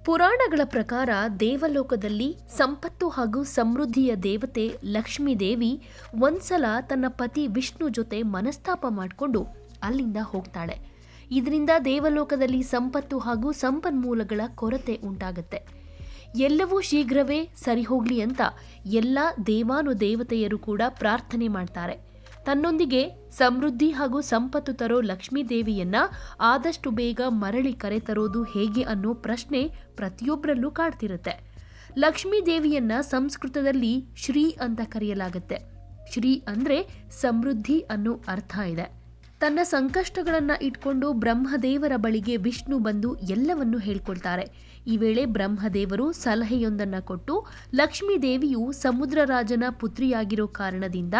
ಪುರಾಣಗಳ ಪ್ರಕಾರ ದೇವಲೋಕದಲ್ಲಿ ಸಂಪತ್ತು ಹಾಗೂ ಸಮೃದ್ಧಿಯ ದೇವತೆ ಲಕ್ಷ್ಮೀ ದೇವಿ ಒಂದ್ಸಲ ತನ್ನ ಪತಿ ವಿಷ್ಣು ಜೊತೆ ಮನಸ್ತಾಪ ಮಾಡಿಕೊಂಡು ಅಲ್ಲಿಂದ ಹೋಗ್ತಾಳೆ ಇದರಿಂದ ದೇವಲೋಕದಲ್ಲಿ ಸಂಪತ್ತು ಹಾಗೂ ಸಂಪನ್ಮೂಲಗಳ ಕೊರತೆ ಉಂಟಾಗುತ್ತೆ ಎಲ್ಲವೂ ಶೀಘ್ರವೇ ಸರಿ ಹೋಗ್ಲಿ ಅಂತ ಎಲ್ಲ ದೇವಾನು ದೇವತೆಯರು ಕೂಡ ಪ್ರಾರ್ಥನೆ ಮಾಡ್ತಾರೆ ತನ್ನೊಂದಿಗೆ ಸಮೃದ್ಧಿ ಹಾಗೂ ಸಂಪತ್ತು ತರೋ ಲಕ್ಷ್ಮೀ ದೇವಿಯನ್ನ ಆದಷ್ಟು ಬೇಗ ಮರಳಿ ಕರೆತರೋದು ಹೇಗೆ ಅನ್ನೋ ಪ್ರಶ್ನೆ ಪ್ರತಿಯೊಬ್ಬರಲ್ಲೂ ಕಾಡ್ತಿರುತ್ತೆ ಲಕ್ಷ್ಮೀ ದೇವಿಯನ್ನ ಸಂಸ್ಕೃತದಲ್ಲಿ ಶ್ರೀ ಅಂತ ಕರೆಯಲಾಗುತ್ತೆ ಶ್ರೀ ಅಂದ್ರೆ ಸಮೃದ್ಧಿ ಅನ್ನೋ ಅರ್ಥ ಇದೆ ತನ್ನ ಸಂಕಷ್ಟಗಳನ್ನ ಇಟ್ಕೊಂಡು ಬ್ರಹ್ಮದೇವರ ಬಳಿಗೆ ವಿಷ್ಣು ಬಂದು ಎಲ್ಲವನ್ನೂ ಹೇಳ್ಕೊಳ್ತಾರೆ ಈ ವೇಳೆ ಬ್ರಹ್ಮದೇವರು ಸಲಹೆಯೊಂದನ್ನ ಕೊಟ್ಟು ಲಕ್ಷ್ಮೀ ದೇವಿಯು ಸಮುದ್ರ ರಾಜನ ಪುತ್ರಿಯಾಗಿರೋ ಕಾರಣದಿಂದ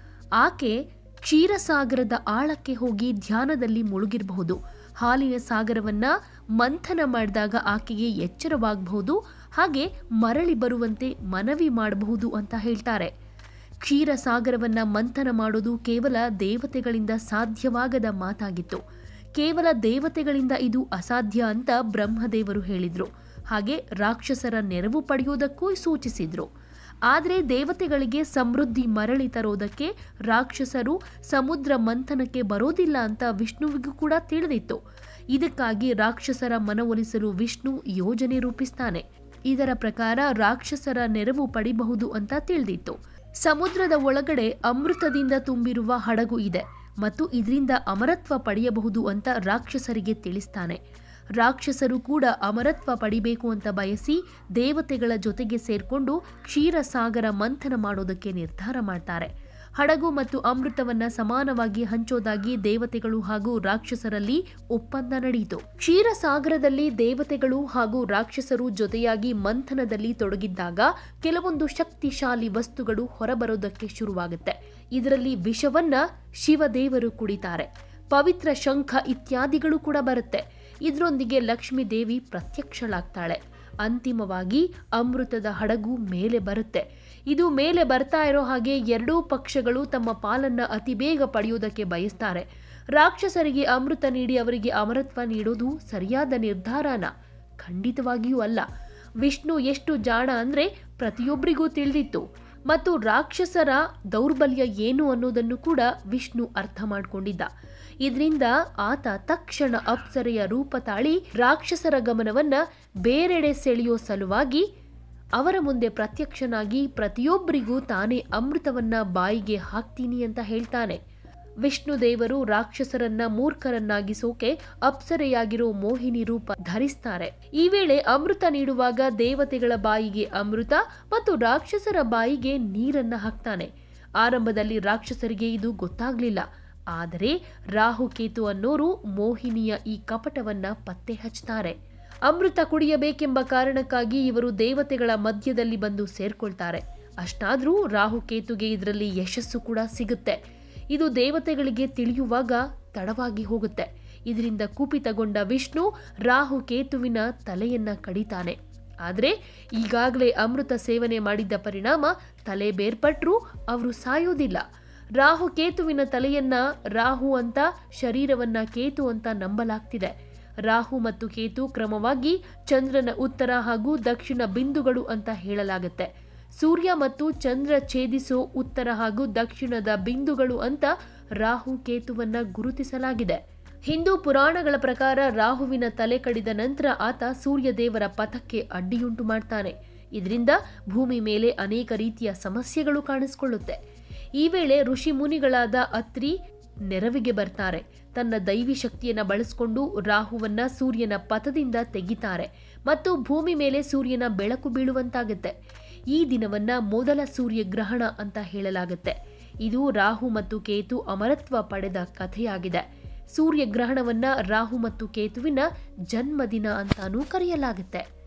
ಆಕೆ ಕ್ಷೀರಸಾಗರದ ಆಳಕ್ಕೆ ಹೋಗಿ ಧ್ಯಾನದಲ್ಲಿ ಮುಳುಗಿರಬಹುದು ಹಾಲಿನ ಸಾಗರವನ್ನ ಮಂಥನ ಮಾಡಿದಾಗ ಆಕೆಗೆ ಎಚ್ಚರವಾಗಬಹುದು ಹಾಗೆ ಮರಳಿ ಬರುವಂತೆ ಮನವಿ ಮಾಡಬಹುದು ಅಂತ ಹೇಳ್ತಾರೆ ಕ್ಷೀರಸಾಗರವನ್ನ ಮಂಥನ ಮಾಡೋದು ಕೇವಲ ದೇವತೆಗಳಿಂದ ಸಾಧ್ಯವಾಗದ ಮಾತಾಗಿತ್ತು ಕೇವಲ ದೇವತೆಗಳಿಂದ ಇದು ಅಸಾಧ್ಯ ಅಂತ ಬ್ರಹ್ಮದೇವರು ಹೇಳಿದ್ರು ಹಾಗೆ ರಾಕ್ಷಸರ ನೆರವು ಪಡೆಯೋದಕ್ಕೂ ಸೂಚಿಸಿದ್ರು ಆದರೆ ದೇವತೆಗಳಿಗೆ ಸಮೃದ್ಧಿ ಮರಳಿ ತರೋದಕ್ಕೆ ರಾಕ್ಷಸರು ಸಮುದ್ರ ಮಂಥನಕ್ಕೆ ಬರೋದಿಲ್ಲ ಅಂತ ವಿಷ್ಣುವಿಗೂ ಕೂಡ ತಿಳಿದಿತ್ತು ಇದಕ್ಕಾಗಿ ರಾಕ್ಷಸರ ಮನವೊಲಿಸಲು ವಿಷ್ಣು ಯೋಜನೆ ರೂಪಿಸ್ತಾನೆ ಇದರ ಪ್ರಕಾರ ರಾಕ್ಷಸರ ನೆರವು ಪಡಿಬಹುದು ಅಂತ ತಿಳಿದಿತ್ತು ಸಮುದ್ರದ ಒಳಗಡೆ ಅಮೃತದಿಂದ ತುಂಬಿರುವ ಹಡಗು ಇದೆ ಮತ್ತು ಇದರಿಂದ ಅಮರತ್ವ ಪಡೆಯಬಹುದು ಅಂತ ರಾಕ್ಷಸರಿಗೆ ತಿಳಿಸ್ತಾನೆ ರಾಕ್ಷಸರು ಕೂಡ ಅಮರತ್ವ ಪಡಿಬೇಕು ಅಂತ ಬಯಸಿ ದೇವತೆಗಳ ಜೊತೆಗೆ ಸೇರ್ಕೊಂಡು ಕ್ಷೀರಸಾಗರ ಮಂಥನ ಮಾಡೋದಕ್ಕೆ ನಿರ್ಧಾರ ಮಾಡ್ತಾರೆ ಹಡಗು ಮತ್ತು ಅಮೃತವನ್ನ ಸಮಾನವಾಗಿ ಹಂಚೋದಾಗಿ ದೇವತೆಗಳು ಹಾಗೂ ರಾಕ್ಷಸರಲ್ಲಿ ಒಪ್ಪಂದ ನಡೆಯಿತು ಕ್ಷೀರಸಾಗರದಲ್ಲಿ ದೇವತೆಗಳು ಹಾಗೂ ರಾಕ್ಷಸರು ಜೊತೆಯಾಗಿ ಮಂಥನದಲ್ಲಿ ತೊಡಗಿದ್ದಾಗ ಕೆಲವೊಂದು ಶಕ್ತಿಶಾಲಿ ವಸ್ತುಗಳು ಹೊರಬರೋದಕ್ಕೆ ಶುರುವಾಗುತ್ತೆ ಇದರಲ್ಲಿ ವಿಷವನ್ನ ಶಿವದೇವರು ಕುಡಿತಾರೆ ಪವಿತ್ರ ಶಂಖ ಇತ್ಯಾದಿಗಳು ಕೂಡ ಬರುತ್ತೆ ಇದರೊಂದಿಗೆ ಲಕ್ಷ್ಮೀ ದೇವಿ ಪ್ರತ್ಯಕ್ಷಳಾಗ್ತಾಳೆ ಅಂತಿಮವಾಗಿ ಅಮೃತದ ಹಡಗು ಮೇಲೆ ಬರುತ್ತೆ ಇದು ಮೇಲೆ ಬರ್ತಾ ಇರೋ ಹಾಗೆ ಎರಡೂ ಪಕ್ಷಗಳು ತಮ್ಮ ಪಾಲನ್ನ ಅತಿ ಬೇಗ ಪಡೆಯುವುದಕ್ಕೆ ಬಯಸ್ತಾರೆ ರಾಕ್ಷಸರಿಗೆ ಅಮೃತ ನೀಡಿ ಅವರಿಗೆ ಅಮರತ್ವ ನೀಡೋದು ಸರಿಯಾದ ನಿರ್ಧಾರನ ಖಂಡಿತವಾಗಿಯೂ ಅಲ್ಲ ವಿಷ್ಣು ಎಷ್ಟು ಜಾಣ ಅಂದ್ರೆ ಪ್ರತಿಯೊಬ್ಬರಿಗೂ ತಿಳಿದಿತ್ತು ಮತ್ತು ರಾಕ್ಷಸರ ದೌರ್ಬಲ್ಯ ಏನು ಅನ್ನೋದನ್ನು ಕೂಡ ವಿಷ್ಣು ಅರ್ಥ ಮಾಡಿಕೊಂಡಿದ್ದ ಇದರಿಂದ ಆತ ತಕ್ಷಣ ಅಪ್ಸರೆಯ ರೂಪ ತಾಳಿ ರಾಕ್ಷಸರ ಗಮನವನ್ನ ಬೇರೆಡೆ ಸೆಳೆಯೋ ಸಲುವಾಗಿ ಅವರ ಮುಂದೆ ಪ್ರತ್ಯಕ್ಷನಾಗಿ ಪ್ರತಿಯೊಬ್ಬರಿಗೂ ತಾನೇ ಅಮೃತವನ್ನ ಬಾಯಿಗೆ ಹಾಕ್ತೀನಿ ಅಂತ ಹೇಳ್ತಾನೆ ವಿಷ್ಣು ದೇವರು ರಾಕ್ಷಸರನ್ನ ಮೂರ್ಖರನ್ನಾಗಿಸೋಕೆ ಅಪ್ಸರೆಯಾಗಿರೋ ಮೋಹಿನಿ ರೂಪ ಧರಿಸ್ತಾರೆ ಈ ವೇಳೆ ಅಮೃತ ನೀಡುವಾಗ ದೇವತೆಗಳ ಬಾಯಿಗೆ ಅಮೃತ ಮತ್ತು ರಾಕ್ಷಸರ ಬಾಯಿಗೆ ನೀರನ್ನ ಹಾಕ್ತಾನೆ ಆರಂಭದಲ್ಲಿ ರಾಕ್ಷಸರಿಗೆ ಇದು ಗೊತ್ತಾಗ್ಲಿಲ್ಲ ಆದರೆ ರಾಹುಕೇತು ಅನ್ನೋರು ಮೋಹಿನಿಯ ಈ ಕಪಟವನ್ನ ಪತ್ತೆ ಹಚ್ತಾರೆ ಅಮೃತ ಕುಡಿಯಬೇಕೆಂಬ ಕಾರಣಕ್ಕಾಗಿ ಇವರು ದೇವತೆಗಳ ಮಧ್ಯದಲ್ಲಿ ಬಂದು ಸೇರ್ಕೊಳ್ತಾರೆ ಅಷ್ಟಾದ್ರೂ ರಾಹುಕೇತುಗೆ ಇದರಲ್ಲಿ ಯಶಸ್ಸು ಕೂಡ ಸಿಗುತ್ತೆ ಇದು ದೇವತೆಗಳಿಗೆ ತಿಳಿಯುವಾಗ ತಡವಾಗಿ ಹೋಗುತ್ತೆ ಇದರಿಂದ ಕುಪಿತಗೊಂಡ ವಿಷ್ಣು ರಾಹು ಕೇತುವಿನ ತಲೆಯನ್ನ ಕಡಿತಾನೆ ಆದರೆ ಈಗಾಗಲೇ ಅಮೃತ ಸೇವನೆ ಮಾಡಿದ್ದ ಪರಿಣಾಮ ತಲೆ ಬೇರ್ಪಟ್ರೂ ಅವರು ಸಾಯೋದಿಲ್ಲ ರಾಹು ಕೇತುವಿನ ತಲೆಯನ್ನ ರಾಹು ಅಂತ ಶರೀರವನ್ನ ಕೇತು ಅಂತ ನಂಬಲಾಗ್ತಿದೆ ರಾಹು ಮತ್ತು ಕೇತು ಕ್ರಮವಾಗಿ ಚಂದ್ರನ ಉತ್ತರ ಹಾಗೂ ದಕ್ಷಿಣ ಬಿಂದುಗಳು ಅಂತ ಹೇಳಲಾಗುತ್ತೆ ಸೂರ್ಯ ಮತ್ತು ಚಂದ್ರ ಛೇದಿಸೋ ಉತ್ತರ ಹಾಗೂ ದಕ್ಷಿಣದ ಬಿಂದುಗಳು ಅಂತ ರಾಹು ಕೇತುವನ್ನ ಗುರುತಿಸಲಾಗಿದೆ ಹಿಂದೂ ಪುರಾಣಗಳ ಪ್ರಕಾರ ರಾಹುವಿನ ತಲೆ ಕಡಿದ ನಂತರ ಆತ ಸೂರ್ಯದೇವರ ಪಥಕ್ಕೆ ಅಡ್ಡಿಯುಂಟು ಮಾಡ್ತಾನೆ ಇದರಿಂದ ಭೂಮಿ ಮೇಲೆ ಅನೇಕ ರೀತಿಯ ಸಮಸ್ಯೆಗಳು ಕಾಣಿಸಿಕೊಳ್ಳುತ್ತೆ ಈ ವೇಳೆ ಋಷಿ ಮುನಿಗಳಾದ ಅತ್ರಿ ನೆರವಿಗೆ ಬರ್ತಾರೆ ತನ್ನ ದೈವಿ ಶಕ್ತಿಯನ್ನ ಬಳಸಿಕೊಂಡು ರಾಹುವನ್ನ ಸೂರ್ಯನ ಪಥದಿಂದ ತೆಗಿತಾರೆ ಮತ್ತು ಭೂಮಿ ಮೇಲೆ ಸೂರ್ಯನ ಬೆಳಕು ಬೀಳುವಂತಾಗುತ್ತೆ ಈ ದಿನವನ್ನ ಮೊದಲ ಸೂರ್ಯಗ್ರಹಣ ಅಂತ ಹೇಳಲಾಗುತ್ತೆ ಇದು ರಾಹು ಮತ್ತು ಕೇತು ಅಮರತ್ವ ಪಡೆದ ಕಥೆಯಾಗಿದೆ ಸೂರ್ಯಗ್ರಹಣವನ್ನ ರಾಹು ಮತ್ತು ಕೇತುವಿನ ಜನ್ಮದಿನ ಅಂತಾನೂ ಕರೆಯಲಾಗುತ್ತೆ